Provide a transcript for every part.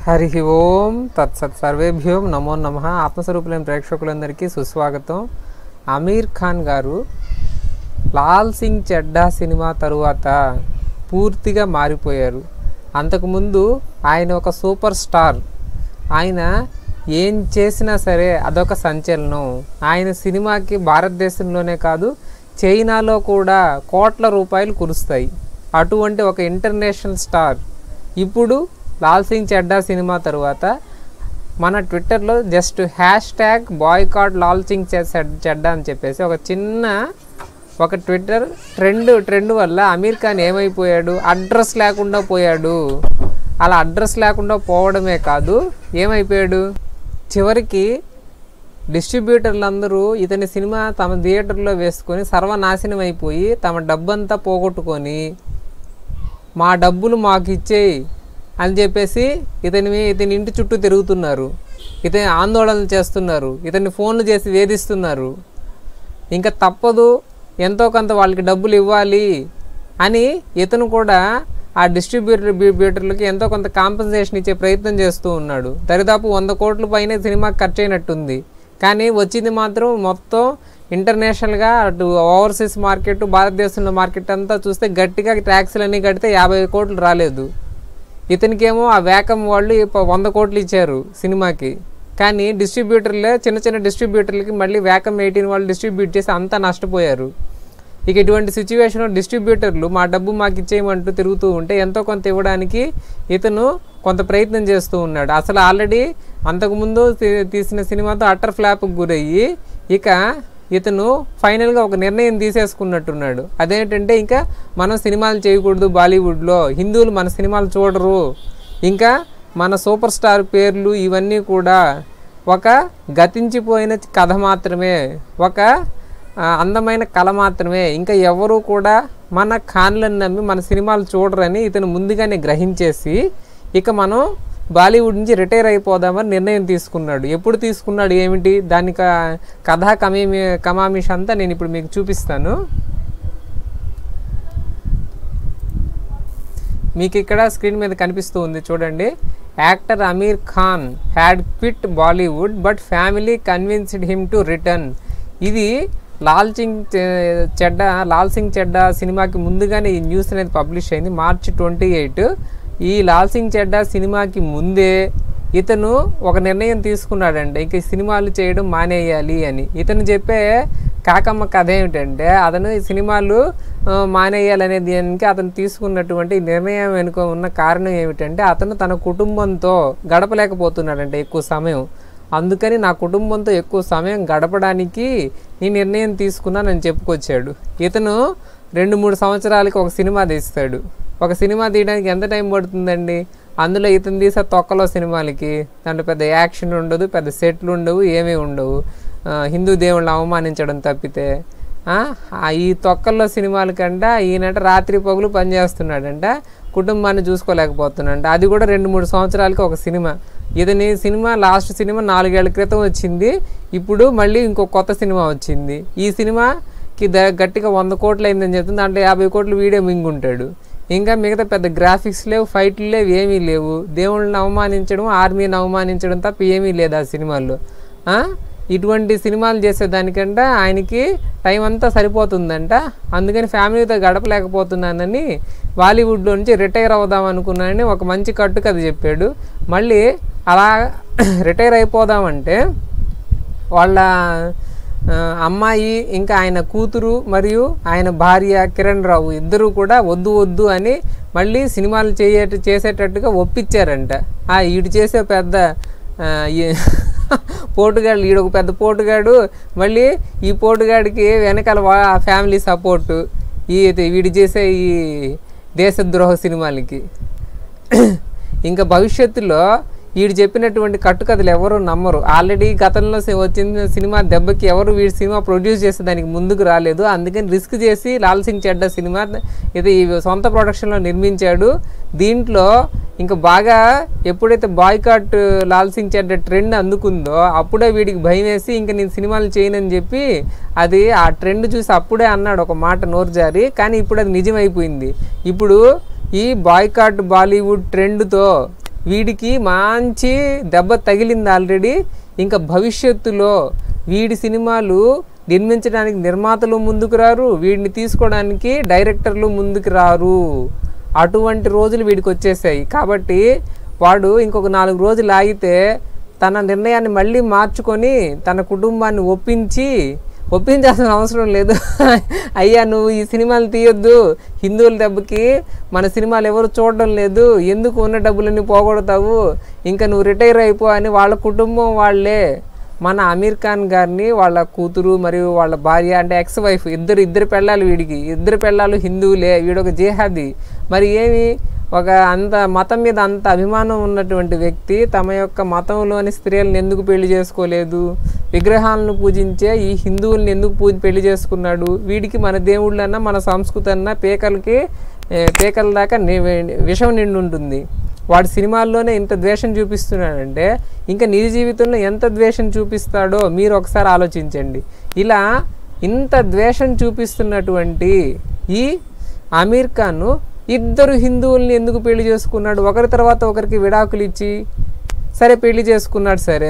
హరి ఓం తత్సత్ సర్వేభ్యోం నమో నమ ఆత్మస్వరూపులైన ప్రేక్షకులందరికీ సుస్వాగతం అమీర్ ఖాన్ గారు లాల్ సింగ్ చెడ్డా సినిమా తరువాత పూర్తిగా మారిపోయారు అంతకుముందు ఆయన ఒక సూపర్ స్టార్ ఆయన ఏం చేసినా సరే అదొక సంచలనం ఆయన సినిమాకి భారతదేశంలోనే కాదు చైనాలో కూడా కోట్ల రూపాయలు కురుస్తాయి అటువంటి ఒక ఇంటర్నేషనల్ స్టార్ ఇప్పుడు లాల్ సింగ్ చెడ్డా సినిమా తరువాత మన ట్విట్టర్లో just hashtag boycott Laal Singh చె- చెడ్- చెడ్డా అని చెప్పేసి ఒక చిన్న ఒక ట్విట్టర్ ట్రెండ్ ట్రెండ్ వల్ల అమీర్ ఖాన్ ఏమైపోయాడు అడ్రస్ లేకుండా పోయాడు అలా అడ్రస్ లేకుండా పోవడమే కాదు ఏమైపోయాడు చివరికి డిస్ట్రిబ్యూటర్లందరూ ఇతని సినిమా తమ థియేటర్లో వేసుకొని సర్వనాశనం అయిపోయి తమ డబ్బంతా పోగొట్టుకొని మా డబ్బులు మాకు ఇచ్చేయి అని చెప్పేసి ఇతని మీ- ఇతని ఇంటి చుట్టూ తిరుగుతున్నారు ఇతని ఆందోళనలు చేస్తున్నారు ఇతన్ని ఫోన్లు చేసి వేధిస్తున్నారు ఇంకా తప్పదు ఎంతో కొంత వాళ్ళకి డబ్బులు ఇవ్వాలి అని ఇతను కూడా ఆ డిస్ట్రిబ్యూటర్ డిస్ట్రిబ్యూటర్లకి ఎంతో కొంత కాంపెన్సేషన్ ఇచ్చే ప్రయత్నం చేస్తూ ఉన్నాడు దరిదాపు వంద కోట్ల పైనే సినిమాకి ఖర్చు అయినట్టుంది కానీ వచ్చింది మాత్రం మొత్తం ఇంటర్నేషనల్గా అటు ఓవర్సీస్ మార్కెట్ భారతదేశంలో మార్కెట్ అంతా చూస్తే గట్టిగా ట్యాక్స్లు అన్నీ కడితే యాభై కోట్లు రాలేదు ఇతనికేమో ఆ వేకం వాళ్ళు ఇప్ప- వంద కోట్లు ఇచ్చారు సినిమాకి కానీ డిస్ట్రిబ్యూటర్లే చిన్న చిన్న డిస్ట్రిబ్యూటర్లకి మళ్ళీ వేకం ఎయిటీన్ వాళ్ళు డిస్ట్రిబ్యూట్ చేసి అంతా నష్టపోయారు ఇక ఇటువంటి సిచ్యువేషన్లో డిస్ట్రిబ్యూటర్లు మా డబ్బు మాకు ఇచ్చేయమంటూ తిరుగుతూ ఉంటే ఎంతో కొంత ఇవ్వడానికి ఇతను కొంత ప్రయత్నం చేస్తూ ఉన్నాడు అసలు ఆల్రెడీ అంతకుముందు తీ- తీసిన సినిమాతో అట్టర్ ఫ్లాప్కి గురయ్యి ఇక ఇతను ఫైనల్గా ఒక నిర్ణయం తీసేసుకున్నట్టున్నాడు అదేంటంటే ఇంకా మనం సినిమాలు చేయకూడదు బాలీవుడ్లో హిందువులు మన సినిమాలు చూడరు ఇంకా మన సూపర్ స్టార్ పేర్లు ఇవన్నీ కూడా ఒక గతించిపోయిన కథ మాత్రమే ఒక ఆ, అందమైన కళ మాత్రమే ఇంకా ఎవరు కూడా మన ఖాన్లను నమ్మి మన సినిమాలు చూడరని ఇతను ముందుగానే గ్రహించేసి ఇక మనం బాలీవుడ్ నుంచి రిటైర్ అయిపోదామని నిర్ణయం తీసుకున్నాడు ఎప్పుడు తీసుకున్నాడు ఏమిటి దాని క- కథా కమేమి కమామిష్ అంతా నేను ఇప్పుడు మీకు చూపిస్తాను మీకు ఇక్కడ స్క్రీన్ మీద కనిపిస్తూ ఉంది చూడండి actor Aamir Khan had quit Bollywood but family convinced him to return ఇది లాల్ సింగ్ చె- చెడ్డా లాల్ సింగ్ చెడ్డా సినిమాకి ముందుగానే ఈ న్యూస్ అనేది పబ్లిష్ అయింది మార్చి ట్వంటీ ఎయిట్ ఈ లాల్ సింగ్ చెడ్డా సినిమాకి ముందే ఇతను ఒక నిర్ణయం తీసుకున్నాడంటే ఇంక ఈ సినిమాలు చేయడం మానేయాలి అని ఇతను చెప్పే కాకమ్మ కథ ఏమిటంటే అతను ఈ సినిమాలు ఆ, మానేయాలనే దానికి అతను తీసుకున్నటువంటి ఈ నిర్ణయం వెనుక ఉన్న కారణం ఏమిటంటే అతను తన కుటుంబంతో గడపలేకపోతున్నాడంటే ఎక్కువ సమయం అందుకని నా కుటుంబంతో ఎక్కువ సమయం గడపడానికి ఈ నిర్ణయం తీసుకున్నానని చెప్పుకొచ్చాడు ఇతను రెండు మూడు సంవత్సరాలకి ఒక సినిమా తీస్తాడు ఒక సినిమా తీయడానికి ఎంత టైం పడుతుందండి అందులో ఇతను తీసే తొక్కలో సినిమాలకి దాంట్లో పెద్ద యాక్షన్ ఉండదు పెద్ద సెట్లు ఉండవు ఏమీ ఉండవు ఆ, హిందూ దేవుళ్ళని అవమానించడం తప్పితే ఆ, ఆ ఈ తొక్కల్లో సినిమాల కంటే ఈయనంట రాత్రి పగులు పనిచేస్తున్నాడంట కుటుంబాన్ని చూసుకోలేకపోతున్నాడంట అది కూడా రెండు మూడు సంవత్సరాలకి ఒక సినిమా ఇతని సినిమా లాస్ట్ సినిమా నాలుగేళ్ల క్రితం వచ్చింది ఇప్పుడు మళ్ళీ ఇంకో కొత్త సినిమా వచ్చింది ఈ సినిమాకి ద గట్టిగా వంద కోట్లు అయిందని చెప్తుంది దాంట్లో యాభై కోట్లు వీడియో మింగుంటాడు ఇంకా మిగతా పెద్ద గ్రాఫిక్స్ లేవు ఫైట్లు లేవు ఏమీ లేవు దేవుళ్ళని అవమానించడం ఆర్మీని అవమానించడం తప్ప ఏమీ లేదు ఆ సినిమాల్లో ఆ? ఇటువంటి సినిమాలు చేసేదానికంటే ఆయనకి టైం అంతా సరిపోతుందంట అందుకని ఫ్యామిలీతో గడపలేకపోతున్నానని బాలీవుడ్లో నుంచి రిటైర్ అవుదాం అనుకున్నానని ఒక మంచి కట్టు కథ చెప్పాడు మళ్ళీ అలా రిటైర్ అయిపోదామంటే వాళ్ళ ఆ, అమ్మాయి ఇంకా ఆయన కూతురు మరియు ఆయన భార్య కిరణ్ రావు ఇద్దరు కూడా వద్దు వద్దు అని మళ్ళీ సినిమాలు చేయ చేసేటట్టుగా ఒప్పించారంట ఆ ఈడు చేసే పెద్ద ఆ, ఈ- పోటుగాడు ఈడు ఒక పెద్ద పోటుగాడు మళ్ళీ ఈ పోటుగాడికి వెనకాల వా ఫ్యామిలీ సపోర్టు ఈ వీడు చేసే ఈ దేశద్రోహ సినిమాలకి ఇంకా భవిష్యత్తులో వీడు చెప్పినటువంటి కట్టుకథలు ఎవరు నమ్మరు ఆల్రెడీ గతంలో సి- వచ్చిన సినిమా దెబ్బకి ఎవరు వీడి సినిమా ప్రొడ్యూస్ చేసే దానికి ముందుకు రాలేదు అందుకని రిస్క్ చేసి లాల్ సింగ్ చెడ్డ సినిమా ఇది ఈ సొంత ప్రొడక్షన్లో నిర్మించాడు దీంట్లో ఇంకా బాగా ఎప్పుడైతే బాయ్కాట్ లాల్ సింగ్ చెడ్డ ట్రెండ్ అందుకుందో అప్పుడే వీడికి భయం వేసి ఇంకా నేను సినిమాలు చేయనని చెప్పి అది ఆ ట్రెండ్ చూసి అప్పుడే అన్నాడు ఒక మాట నోరు జారి కానీ ఇప్పుడు అది నిజమైపోయింది ఇప్పుడు ఈ బాయ్కాట్ బాలీవుడ్ ట్రెండ్తో వీడికి మంచి దెబ్బ తగిలింది ఆల్రెడీ ఇంకా భవిష్యత్తులో వీడి సినిమాలు నిర్మించడానికి నిర్మాతలు ముందుకు రారు వీడిని తీసుకోవడానికి డైరెక్టర్లు ముందుకు రారు అటువంటి రోజులు వీడికి వచ్చేసాయి కాబట్టి వాడు ఇంకొక నాలుగు రోజులు ఆగితే తన నిర్ణయాన్ని మళ్ళీ మార్చుకొని తన కుటుంబాన్ని ఒప్పించి ఒప్పించాల్సిన అవసరం లేదు అయ్యా నువ్వు ఈ సినిమాలు తీయొద్దు హిందువుల దెబ్బకి మన సినిమాలు ఎవరు చూడడం లేదు ఎందుకు ఉన్న డబ్బులన్నీ పోగొడతావు ఇంకా నువ్వు రిటైర్ అయిపో అని వాళ్ళ కుటుంబం వాళ్ళే మన అమీర్ ఖాన్ గారిని వాళ్ళ కూతురు మరియు వాళ్ళ భార్య అంటే ఎక్స్ వైఫ్ ఇద్దరు ఇద్దరు పెళ్ళాలి వీడికి ఇద్దరు పెళ్ళాలు హిందువులే వీడొక జిహాదీ మరి ఏమి ఒక అంత మతం మీద అంత అభిమానం ఉన్నటువంటి వ్యక్తి తమ యొక్క మతంలోని స్త్రీలను ఎందుకు పెళ్లి చేసుకోలేదు విగ్రహాలను పూజించే ఈ హిందువుల్ని ఎందుకు పూజ పెళ్లి చేసుకున్నాడు వీడికి మన దేవుళ్ళన్నా మన సంస్కృతి అన్నా పేకలకి ఏ, పేకల దాకా ని- విషం నిండి ఉంటుంది వాడి సినిమాల్లోనే ఇంత ద్వేషం చూపిస్తున్నాడంటే ఇంకా నిజ జీవితంలో ఎంత ద్వేషం చూపిస్తాడో మీరు ఒకసారి ఆలోచించండి ఇలా ఇంత ద్వేషం చూపిస్తున్నటువంటి ఈ అమీర్ ఖాన్ ఇద్దరు హిందువుల్ని ఎందుకు పెళ్లి చేసుకున్నాడు ఒకరి తర్వాత ఒకరికి విడాకులు ఇచ్చి సరే పెళ్లి చేసుకున్నాడు సరే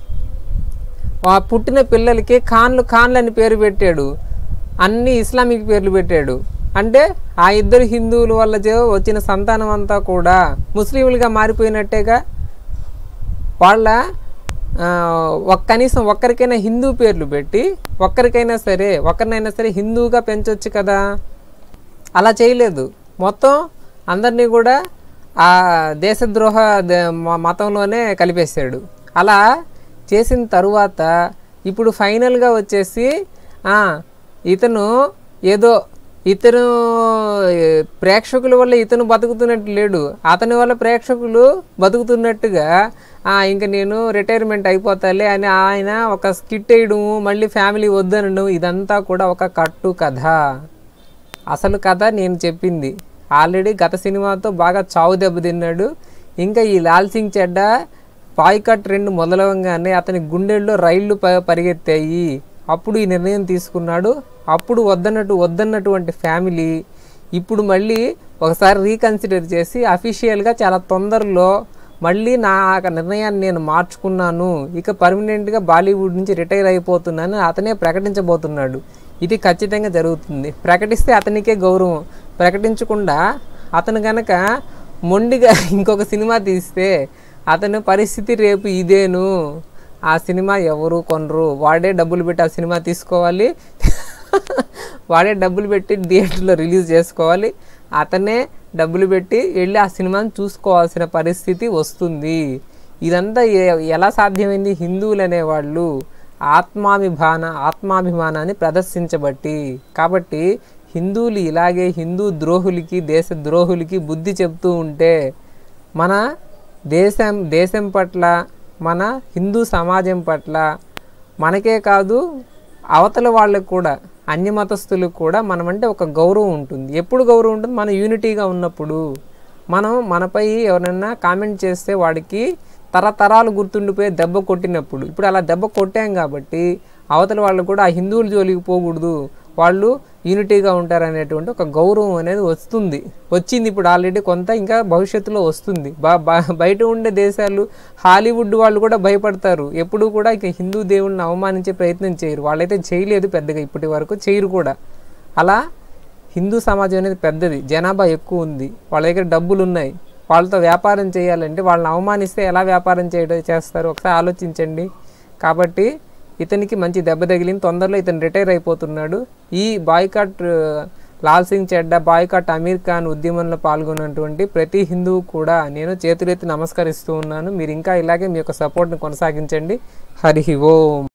ఆ పుట్టిన పిల్లలకి ఖాన్లు ఖాన్లు అని పేరు పెట్టాడు అన్ని ఇస్లామిక్ పేర్లు పెట్టాడు అంటే ఆ ఇద్దరు హిందువుల వల్ల జే- వచ్చిన సంతానం అంతా కూడా ముస్లింలుగా మారిపోయినట్టేగా వాళ్ళ ఆ, ఒక్క కనీసం ఒక్కరికైనా హిందూ పేర్లు పెట్టి ఒక్కరికైనా సరే ఒక్కరినైనా సరే హిందువుగా పెంచొచ్చు కదా అలా చేయలేదు మొత్తం అందరినీ కూడా ఆ దేశద్రోహ ద- మ- మతంలోనే కలిపేశాడు అలా చేసిన తరువాత ఇప్పుడు ఫైనల్గా వచ్చేసి ఆ, ఇతను ఏదో ఇతను ఏ, ప్రేక్షకుల వల్ల ఇతను బతుకుతున్నట్టు లేడు అతని వల్ల ప్రేక్షకులు బతుకుతున్నట్టుగా ఆ, ఇంక నేను రిటైర్మెంట్ అయిపోతాలే అని ఆయన ఒక స్కిట్ వేయడము మళ్ళీ ఫ్యామిలీ వద్దనడం ఇదంతా కూడా ఒక కట్టు కథ అసలు కథ నేను చెప్పింది ఆల్రెడీ గత సినిమాతో బాగా చావు దెబ్బతిన్నాడు ఇంకా ఈ లాల్ సింగ్ చెడ్డ పాయికట్ రెండు మొదలవంగానే అతని గుండెల్లో రైళ్లు ప పరిగెత్తాయి అప్పుడు ఈ నిర్ణయం తీసుకున్నాడు అప్పుడు వద్దన్నట్టు వద్దన్నటువంటి ఫ్యామిలీ ఇప్పుడు మళ్ళీ ఒకసారి రీకన్సిడర్ చేసి అఫీషియల్గా చాలా తొందరలో మళ్ళీ నా ఆ నిర్ణయాన్ని నేను మార్చుకున్నాను ఇక పర్మనెంట్గా బాలీవుడ్ నుంచి రిటైర్ అయిపోతున్నాను అతనే ప్రకటించబోతున్నాడు ఇది ఖచ్చితంగా జరుగుతుంది ప్రకటిస్తే అతనికే గౌరవం ప్రకటించకుండా అతను గనక మొండిగా ఇంకొక సినిమా తీస్తే అతని పరిస్థితి రేపు ఇదేను ఆ సినిమా ఎవరు కొనరు వాడే డబ్బులు పెట్టి ఆ సినిమా తీసుకోవాలి వాడే డబ్బులు పెట్టి థియేటర్లో రిలీజ్ చేసుకోవాలి అతనే డబ్బులు పెట్టి వెళ్ళి ఆ సినిమాని చూసుకోవాల్సిన పరిస్థితి వస్తుంది ఇదంతా ఎ- ఎలా సాధ్యమైంది హిందువులు అనేవాళ్ళు ఆత్మాభిమాన ఆత్మాభిమానాన్ని ప్రదర్శించబట్టి కాబట్టి హిందువులు ఇలాగే హిందూ ద్రోహులకి దేశ ద్రోహులకి బుద్ధి చెప్తూ ఉంటే మన దేశం దేశం పట్ల మన హిందూ సమాజం పట్ల మనకే కాదు అవతల వాళ్ళకు కూడా అన్య మతస్థులకు కూడా మనమంటే ఒక గౌరవం ఉంటుంది ఎప్పుడు గౌరవం ఉంటుంది మన యూనిటీగా ఉన్నప్పుడు మనం మనపై ఎవరైనా కామెంట్ చేస్తే వాడికి తరతరాలు గుర్తుండిపోయే దెబ్బ కొట్టినప్పుడు ఇప్పుడు అలా దెబ్బ కొట్టాం కాబట్టి అవతల వాళ్ళు కూడా ఆ హిందువుల జోలికి పోకూడదు వాళ్ళు యూనిటీగా ఉంటారనేటువంటి ఒక గౌరవం అనేది వస్తుంది వచ్చింది ఇప్పుడు ఆల్రెడీ కొంత ఇంకా భవిష్యత్తులో వస్తుంది బా బా- బయట ఉండే దేశాలు హాలీవుడ్ వాళ్ళు కూడా భయపడతారు ఎప్పుడు కూడా ఇక హిందూ దేవుళ్ళని అవమానించే ప్రయత్నం చేయరు వాళ్ళైతే చేయలేదు పెద్దగా ఇప్పటి వరకు చేయరు కూడా అలా హిందూ సమాజం అనేది పెద్దది జనాభా ఎక్కువ ఉంది వాళ్ళ దగ్గర డబ్బులు ఉన్నాయి వాళ్ళతో వ్యాపారం చేయాలంటే వాళ్ళని అవమానిస్తే ఎలా వ్యాపారం చేయడం చేస్తారు ఒకసారి ఆలోచించండి కాబట్టి ఇతనికి మంచి దెబ్బ తగిలింది తొందరలో ఇతను రిటైర్ అయిపోతున్నాడు ఈ బాయ్కాట్ ఆ, లాల్ సింగ్ చెడ్డా బాయ్కాట్ అమీర్ ఖాన్ ఉద్యమంలో పాల్గొన్నటువంటి ప్రతి హిందువు కూడా నేను చేతులెత్తి నమస్కరిస్తూ ఉన్నాను మీరు ఇంకా ఇలాగే మీ యొక్క సపోర్ట్ని కొనసాగించండి హరి ఓం